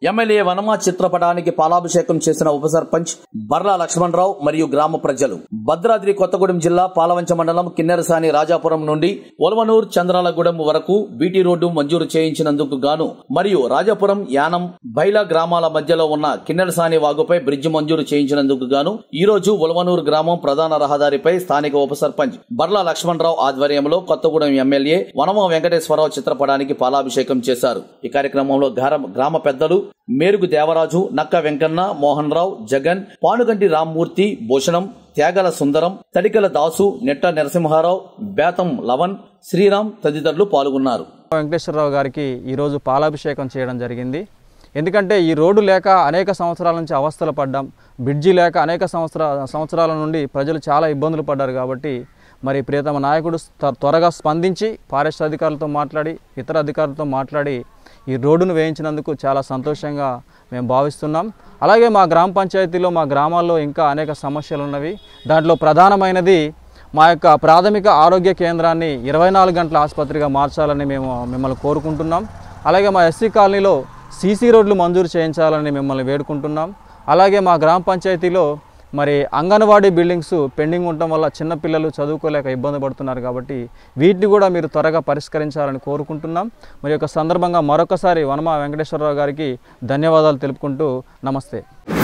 MLA Vanama చిత్రపటానికి పాలాభిషేకం చేసిన ఉప సర్పంచ్ బర్లా లక్ష్మణరావు మరియు గ్రామ ప్రజలు భద్రాద్రి కొత్తగూడెం జిల్లా పాలవంచ మండలం కిన్నెరసాని రాజాపురం నుండి ఒలవనూర్ చంద్రాలగూడెం వరకు బీటీ రోడ్డు మంజూరు చేయించినందుకు గాను మరియు రాజాపురం యానం బైలా గ్రామాల మధ్యలో ఉన్న కిన్నెరసాని వాగుపై బ్రిడ్జి మంజూరు చేయించినందుకు గాను ఈ రోజు ఒలవనూరు గ్రామం ప్రధాన రహదారిపై స్థానిక ఉప సర్పంచ్ బర్లా లక్ష్మణరావు ఆధ్వర్యంలో కొత్తగూడెం ఎమ్మెల్యే వనమ వెంకటేశ్వరరావు చిత్రపటానికి పాలాభిషేకం చేశారు ఈ కార్యక్రమంలో గార- గ్రామ పెద్దలు మేరుగు దేవరాజు నక్క వెంకన్న మోహన్ రావు జగన్ పానుగంటి రామ్మూర్తి భూషణం త్యాగల సుందరం తడికల దాసు నెట్ట నరసింహారావు బేతం లవన్ శ్రీరామ్ తదితరులు పాల్గొన్నారు వెంకటేశ్వరరావు గారికి ఈరోజు పాలాభిషేకం చేయడం జరిగింది ఎందుకంటే ఈ రోడ్డు లేక అనేక సంవత్సరాల నుంచి అవస్థలు పడ్డాం బ్రిడ్జి లేక అనేక సంవత్సర సంవత్సరాల నుండి ప్రజలు చాలా ఇబ్బందులు పడ్డారు కాబట్టి మరి ప్రియతమ నాయకుడు త్వ- త్వరగా స్పందించి ఫారెస్ట్ అధికారులతో మాట్లాడి ఇతర అధికారులతో మాట్లాడి ఈ రోడ్డును వేయించినందుకు చాలా సంతోషంగా మేము భావిస్తున్నాం అలాగే మా గ్రామ పంచాయతీలో మా గ్రామాల్లో ఇంకా అనేక సమస్యలు ఉన్నవి దాంట్లో ప్రధానమైనది మా యొక్క ప్రాథమిక ఆరోగ్య కేంద్రాన్ని ఇరవై నాలుగు గంటల ఆసుపత్రిగా మార్చాలని మేము మిమ్మల్ని కోరుకుంటున్నాం అలాగే మా ఎస్సీ కాలనీలో సీసీ రోడ్లు మంజూరు చేయించాలని మిమ్మల్ని వేడుకుంటున్నాం అలాగే మా గ్రామ పంచాయతీలో మరి అంగన్వాడీ బిల్డింగ్స్ పెండింగ్ ఉండటం వల్ల చిన్నపిల్లలు చదువుకోలేక ఇబ్బంది పడుతున్నారు కాబట్టి వీటిని కూడా మీరు త్వరగా పరిష్కరించాలని కోరుకుంటున్నాం మరి యొక్క సందర్భంగా మరొకసారి వనమ వెంకటేశ్వరరావు గారికి ధన్యవాదాలు తెలుపుకుంటూ నమస్తే